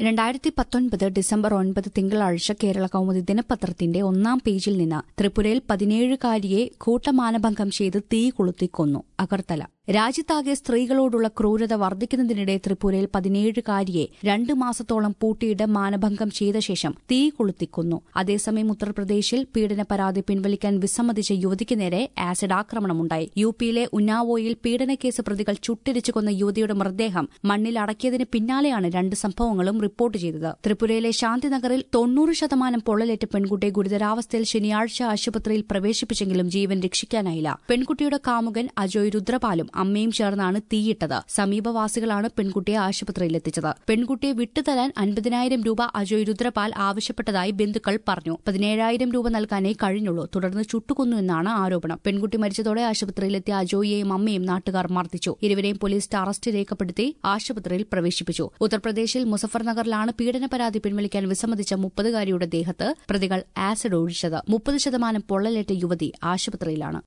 രണ്ടായിരത്തി പത്തൊൻപത് ഡിസംബർ ഒൻപത് തിങ്കളാഴ്ച കേരള കൌമുദി ദിനപത്രത്തിന്റെ ഒന്നാം പേജിൽ നിന്ന് ത്രിപുരയിൽ പതിനേഴുകാരിയെ കൂട്ടമാനഭംഗം ചെയ്ത് തീ കൊളുത്തി കൊന്നു അഗർത്തല രാജ്യത്താകെ സ്ത്രീകളോടുള്ള ക്രൂരത വർദ്ധിക്കുന്നതിനിടെ ത്രിപുരയിൽ പതിനേഴുകാരിയെ രണ്ട് മാസത്തോളം പൂട്ടിയിട്ട് മാനഭംഗം ചെയ്ത ശേഷം തീ കൊളുത്തിക്കൊന്നു അതേസമയം ഉത്തർപ്രദേശിൽ പീഡന പരാതി പിൻവലിക്കാൻ വിസമ്മതിച്ച യുവതിക്ക് നേരെ ആസിഡ് ആക്രമണമുണ്ടായി യു പിയിലെ ഉന്നാവോയിൽ പീഡനക്കേസ് പ്രതികൾ ചുട്ടിരിച്ചു കൊന്ന യുവതിയുടെ മൃതദേഹം മണ്ണിൽ അടക്കിയതിന് പിന്നാലെയാണ് രണ്ട് സംഭവങ്ങളും റിപ്പോർട്ട് ചെയ്തത് ത്രിപുരയിലെ ശാന്തിനഗറിൽ തൊണ്ണൂറ് ശതമാനം പൊള്ളലേറ്റ പെൺകുട്ടിയെ ഗുരുതരാവസ്ഥയിൽ ശനിയാഴ്ച ആശുപത്രിയിൽ പ്രവേശിപ്പിച്ചെങ്കിലും ജീവൻ രക്ഷിക്കാനായില്ല പെൺകുട്ടിയുടെ കാമുകൻ അജോയ് രുദ്രപാലും അമ്മയും ചേർന്നാണ് തീയിട്ടത് സമീപവാസികളാണ് പെൺകുട്ടിയെ ആശുപത്രിയിൽ എത്തിച്ചത് പെൺകുട്ടിയെ വിട്ടുതരാൻ അൻപതിനായിരം രൂപ അജോയ് രുദ്രപാൽ ആവശ്യപ്പെട്ടതായി ബന്ധുക്കൾ പറഞ്ഞു പതിനേഴായിരം രൂപ നൽകാനേ കഴിഞ്ഞുള്ളൂ തുടർന്ന് ചുട്ടുകൊന്നു എന്നാണ് ആരോപണം പെൺകുട്ടി മരിച്ചതോടെ ആശുപത്രിയിലെത്തിയ അജോയിയെയും അമ്മയും നാട്ടുകാർ മർദ്ദിച്ചു ഇരുവരെയും പോലീസ് അറസ്റ്റ് രേഖപ്പെടുത്തി ആശുപത്രിയിൽ പ്രവേശിപ്പിച്ചു ഉത്തർപ്രദേശിൽ മുസഫർനഗറിലാണ് പീഡന പരാതി പിൻവലിക്കാൻ വിസമ്മതിച്ച മുപ്പതുകാരിയുടെ ദേഹത്ത് പ്രതികൾ ആസിഡ് ഒഴിച്ചത് മുപ്പത് ശതമാനം പൊള്ളലേറ്റ യുവതി ആശുപത്രിയിലാണ്